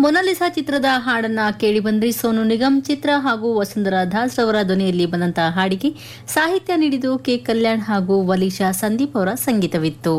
Mona Lisa ಚಿತ್ರದ ಹಾಡನ್ನ ಕೇಳಿ ಬಂದ್ರಿ ಸೋನು ನಿಗಮ್ ಚಿತ್ರ ಹಾಗೂ ವಸುಂಧರಾ ದಾಸ್ ಅವರ ಧ್ವನಿಯಲ್ಲಿ ಬಂದಂತಹ ಹಾಡಿಗೆ ಸಾಹಿತ್ಯ ನೀಡಿದ್ದು ಕೆ ಕಲ್ಯಾಣ್ ಹಾಗೂ ವಲೀಶಾ ಸಂದೀಪ್ ಅವರ ಸಂಗೀತವಿತ್ತು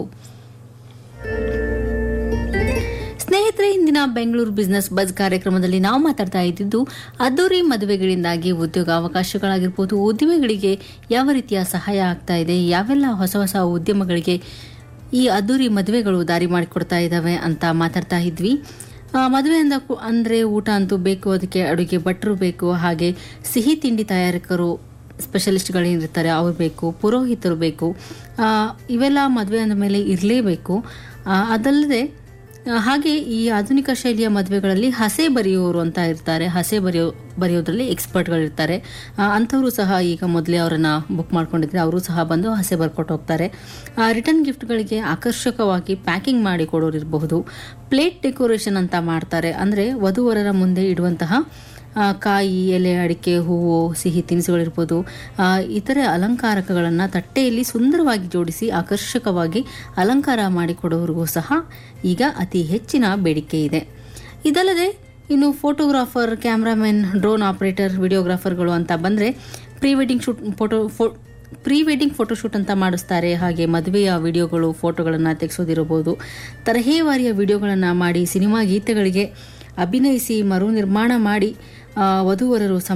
ಸ್ನೇಹಿತರೆ ಇಂದಿನ ಬೆಂಗಳೂರು ಬಿಸಿನೆಸ್ ಬಜ್ ಕಾರ್ಯಕ್ರಮದಲ್ಲಿ ನಾವು ಮಾತಾಡ್ತಾ ಇದ್ದಿದ್ದು ಅದ್ದೂರಿ ಮದುವೆಗಳಿಂದಾಗಿ ಉದ್ಯೋಗ ಅವಕಾಶಗಳಾಗಿರ್ಬೋದು ಉದ್ಯಮಿಗಳಿಗೆ ಯಾವ ರೀತಿಯ ಸಹಾಯ ಆಗ್ತಾ ಇದೆ ಯಾವೆಲ್ಲ ಹೊಸ ಹೊಸ ಉದ್ಯಮಗಳಿಗೆ ಈ ಅದ್ದೂರಿ ಮದುವೆಗಳು ದಾರಿ ಮಾಡಿಕೊಡ್ತಾ ಇದ್ದಾವೆ ಅಂತ ಮಾತಾಡ್ತಾ ಇದ್ವಿ ಆ, ಮದುವೆ ಅಂದ ಕು- ಅಂದ್ರೆ ಊಟ ಅಂತೂ ಬೇಕು ಅದಕ್ಕೆ ಅಡುಗೆ ಭಟ್ರು ಬೇಕು ಹಾಗೆ ಸಿಹಿ ತಿಂಡಿ ತಯಾರಕರು ಸ್ಪೆಷಲಿಸ್ಟ್ಗಳೇನಿರ್ತಾರೆ ಅವ್ರು ಬೇಕು ಪುರೋಹಿತರು ಬೇಕು ಆ, ಇವೆಲ್ಲ ಮದುವೆ ಅಂದ ಮೇಲೆ ಇರಲೇಬೇಕು ಅದಲ್ಲದೆ ಆ, ಹಾಗೆ ಈ ಆಧುನಿಕ ಶೈಲಿಯ ಮದುವೆಗಳಲ್ಲಿ ಹಸೆ ಬರೆಯುವವರು ಅಂತ ಇರ್ತಾರೆ ಹಸೆ ಬರೆಯೋ ಬರೆಯೋದ್ರಲ್ಲಿ ಎಕ್ಸ್ಪರ್ಟ್ಗಳಿರ್ತಾರೆ ಆ, ಅಂಥವರು ಸಹ ಈಗ ಮೊದಲೇ ಅವರನ್ನ ಬುಕ್ ಮಾಡ್ಕೊಂಡಿದ್ರೆ ಅವರು ಸಹ ಬಂದು ಹಸೆ ಬರ್ಕೊಟ್ಟು ಹೋಗ್ತಾರೆ ರಿಟರ್ನ್ ಗಿಫ್ಟ್ಗಳಿಗೆ ಆಕರ್ಷಕವಾಗಿ ಪ್ಯಾಕಿಂಗ್ ಮಾಡಿ ಕೊಡೋರು ಇರಬಹುದು ಪ್ಲೇಟ್ ಡೆಕೋರೇಷನ್ ಅಂತ ಮಾಡ್ತಾರೆ ಅಂದರೆ ವಧುವರರ ಮುಂದೆ ಇಡುವಂತಹ ಆ, ಕಾಯಿ ಎಲೆ ಅಡಿಕೆ ಹೂವು ಸಿಹಿ ತಿನಿಸುಗಳಿರ್ಬೋದು ಆ, ಇತರೆ ಅಲಂಕಾರಕಗಳನ್ನು ತಟ್ಟೆಯಲ್ಲಿ ಸುಂದರವಾಗಿ ಜೋಡಿಸಿ ಆಕರ್ಷಕವಾಗಿ ಅಲಂಕಾರ ಮಾಡಿಕೊಡೋರಿಗೂ ಸಹ ಈಗ ಅತಿ ಹೆಚ್ಚಿನ ಬೇಡಿಕೆ ಇದೆ ಇದಲ್ಲದೆ ಇನ್ನು ಫೋಟೋಗ್ರಾಫರ್ ಕ್ಯಾಮ್ರಾಮನ್ ಡ್ರೋನ್ ಆಪರೇಟರ್ ವಿಡಿಯೋಗ್ರಾಫರ್ಗಳು ಅಂತ ಬಂದರೆ ಪ್ರೀ ವೆಡ್ಡಿಂಗ್ ಶೂಟ್ ಫೋಟೋ ಫೋ ಪ್ರೀ ವೆಡ್ಡಿಂಗ್ ಫೋಟೋಶೂಟ್ ಅಂತ ಮಾಡಿಸ್ತಾರೆ ಹಾಗೆ ಮದುವೆಯ ವಿಡಿಯೋಗಳು ಫೋಟೋಗಳನ್ನು ತೆಗೆಸೋದಿರಬಹುದು ತರಹೇವಾರಿಯ ವಿಡಿಯೋಗಳನ್ನು ಮಾಡಿ ಸಿನಿಮಾ ಗೀತೆಗಳಿಗೆ ಅಭಿನಯಿಸಿ ಮರು ನಿರ್ಮಾಣ ಮಾಡಿ ಆ, ವಧುವರರು